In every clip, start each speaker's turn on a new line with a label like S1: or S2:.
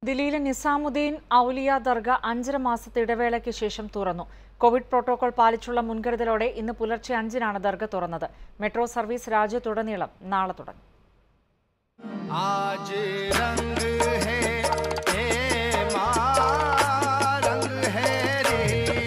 S1: ദില്ലിയിലെ നിസാമുദ്ദീൻ ഔലിയ ദർഗ അഞ്ചര മാസത്തെ ഇടവേളയ്ക്ക് ശേഷം തുറന്നു കോവിഡ് പ്രോട്ടോകോൾ പാലിച്ചുള്ള മുൻകരുതലോടെ ഇന്ന് പുലർച്ചെ അഞ്ചിനാണ് ദർഗ തുറന്നത് മെട്രോ സർവീസ് രാജ്യത്തുടനീളം നാളെ തുടങ്ങും
S2: आज रंग है हे माँ रंग है रे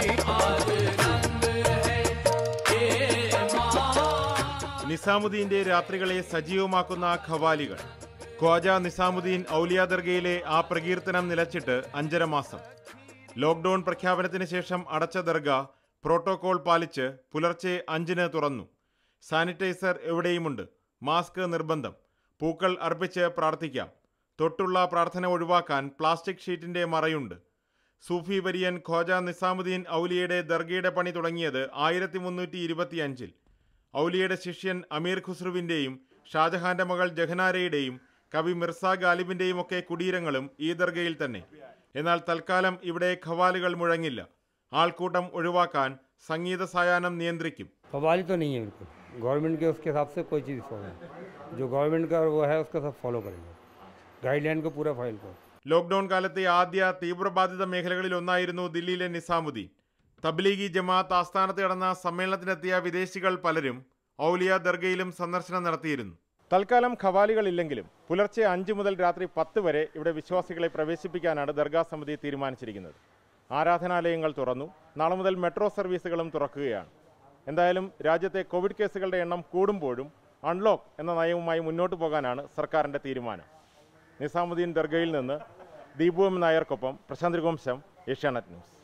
S3: നിസാമുദ്ദീന്റെ രാത്രികളെ സജീവമാക്കുന്ന ഖവാലികൾ ഖ്വാജ നിസാമുദ്ദീൻ ഔലിയ ദർഗയിലെ ആ പ്രകീർത്തനം നിലച്ചിട്ട് അഞ്ചര മാസം ലോക്ക്ഡൌൺ പ്രഖ്യാപനത്തിന് ശേഷം അടച്ച ദർഗ പ്രോട്ടോകോൾ പാലിച്ച് പുലർച്ചെ അഞ്ചിന് തുറന്നു സാനിറ്റൈസർ എവിടെയുമുണ്ട് മാസ്ക് നിർബന്ധം പൂക്കൾ അർപ്പിച്ച് പ്രാർത്ഥിക്കാം തൊട്ടുള്ള പ്രാർത്ഥന ഒഴിവാക്കാൻ പ്ലാസ്റ്റിക് ഷീറ്റിന്റെ മറയുണ്ട് സൂഫി വരിയൻ ഖ്വാജ നിസാമുദ്ദീൻ ഔലിയയുടെ ദർഗയുടെ പണി തുടങ്ങിയത് ആയിരത്തി മുന്നൂറ്റി ഇരുപത്തിയഞ്ചിൽ ഔലിയയുടെ ശിഷ്യൻ അമീർ ഖുസ്രുവിന്റെയും ഷാജഹാന്റെ മകൾ ജഹനാരയുടെയും കവി മിർസ ഗാലിബിന്റെയും ഒക്കെ കുടീരങ്ങളും ഈ ദർഗയിൽ തന്നെ എന്നാൽ തൽക്കാലം ഇവിടെ ഖവാലുകൾ മുഴങ്ങില്ല ആൾക്കൂട്ടം ഒഴിവാക്കാൻ സംഗീത സായാഹ്നം നിയന്ത്രിക്കും
S4: कवाली तो नहीं है बिल्कुल गवर्नमेंट के उसके हिसाब से कोई चीज़ फॉलो जो गवर्नमेंट का वो है उसका सब फॉलो करेंगे गाइडलाइन को पूरा फॉलो करो
S3: ലോക്ക്ഡൌൺ കാലത്തെ ആദ്യ തീവ്രബാധിത മേഖലകളിൽ ഒന്നായിരുന്നു ദില്ലിയിലെ നിസാമുദ്ദീൻ തബ്ലീഗി ജമാഅത്ത് ആസ്ഥാനത്ത് നടന്ന സമ്മേളനത്തിനെത്തിയ വിദേശികൾ പലരും ഔലിയ ദർഗയിലും സന്ദർശനം നടത്തിയിരുന്നു തൽക്കാലം ഖവാലികളില്ലെങ്കിലും പുലർച്ചെ അഞ്ച് മുതൽ രാത്രി പത്ത് വരെ ഇവിടെ വിശ്വാസികളെ പ്രവേശിപ്പിക്കാനാണ് ദർഗാ സമിതി തീരുമാനിച്ചിരിക്കുന്നത് ആരാധനാലയങ്ങൾ തുറന്നു നാളെ മുതൽ മെട്രോ സർവീസുകളും തുറക്കുകയാണ് എന്തായാലും രാജ്യത്തെ കോവിഡ് കേസുകളുടെ എണ്ണം കൂടുമ്പോഴും അൺലോക്ക് എന്ന നയവുമായി മുന്നോട്ട് പോകാനാണ് സർക്കാരിൻ്റെ തീരുമാനം നിസാമുദ്ദീൻ ദർഗയിൽ നിന്ന് ദീപു എം നായർക്കൊപ്പം പ്രശാന്ത് രഘുവംശം ഏഷ്യാനെറ്റ് ന്യൂസ്